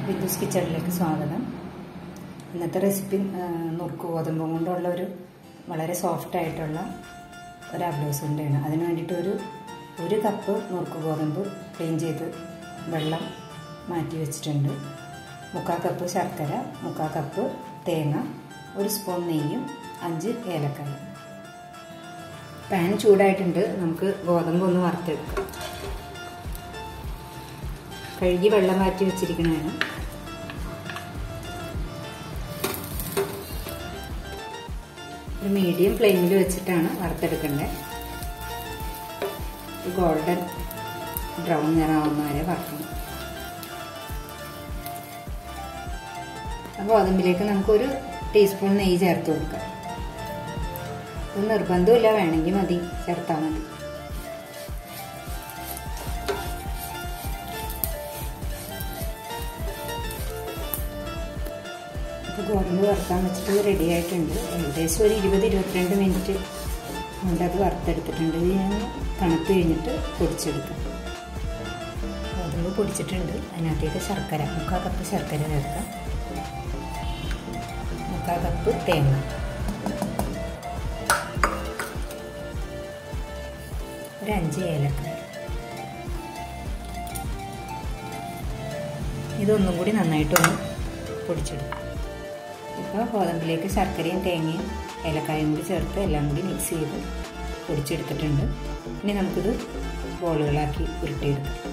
വിദ്യുസ് കിച്ചണിലേക്ക് സ്വാഗതം ഇന്നത്തെ റെസിപ്പി നുറുക്ക് ഗോതമ്പും കൊണ്ടുള്ള ഒരു വളരെ സോഫ്റ്റ് ആയിട്ടുള്ള ഒരു അവലോസ് ഉണ്ടയാണ് അതിന് വേണ്ടിയിട്ട് ഒരു ഒരു കപ്പ് നുറുക്ക് ഗോതമ്പ് ക്ലീൻ ചെയ്ത് വെള്ളം മാറ്റി വെച്ചിട്ടുണ്ട് മുക്കാൽ കപ്പ് ശർക്കര മുക്കാൽ കപ്പ് തേങ്ങ ഒരു സ്പൂൺ നെയ്യും അഞ്ച് ഏലക്കായ പാൻ ചൂടായിട്ടുണ്ട് നമുക്ക് ഗോതമ്പ് ഒന്ന് വറുത്തെടുക്കാം കഴുകി വെള്ളം മാറ്റി വെച്ചിരിക്കണതാണ് ഒരു മീഡിയം ഫ്ലെയിമിൽ വെച്ചിട്ടാണ് വറുത്തെടുക്കേണ്ടത് ഗോൾഡൻ ബ്രൗൺ നിറമാവുന്ന വരെ വറക്കണം അപ്പോൾ ഗോതമ്പിലേക്ക് നമുക്കൊരു ടീസ്പൂൺ നെയ്യ് ചേർത്ത് കൊടുക്കാം ഇത് നിർബന്ധമില്ല വേണമെങ്കിൽ മതി ചേർത്താൽ മതി ഇപ്പോൾ ഗോതമ്പ് വറുക്കാൻ വെച്ചിട്ട് റെഡി ആയിട്ടുണ്ട് ഏകദേശം ഒരു ഇരുപത് ഇരുപത്തിരണ്ട് മിനിറ്റ് കൊണ്ട് അത് വറുത്തെടുത്തിട്ടുണ്ട് ഇത് ഞാൻ തണുത്ത് കഴിഞ്ഞിട്ട് പൊടിച്ചെടുക്കാം ഗോതമ്പ് പൊടിച്ചിട്ടുണ്ട് അതിനകത്തേക്ക് ശർക്കര മുക്കാൽ കപ്പ് ശർക്കര ചേർക്കാം മുക്കാൽ കപ്പ് തേങ്ങ ഒരു അഞ്ച് ഏലക്ക ഇതൊന്നും കൂടി നന്നായിട്ടൊന്ന് പൊടിച്ചെടുക്കും ഇപ്പോൾ ഗോതമ്പിലേക്ക് ശർക്കരയും തേങ്ങയും ഏലക്കായും കൂടി ചേർത്ത് എല്ലാം കൂടി മിക്സ് ചെയ്ത് പൊടിച്ചെടുത്തിട്ടുണ്ട് ഇനി നമുക്കിത് ബോളുകളാക്കി ഉരുട്ടിയെടുക്കാം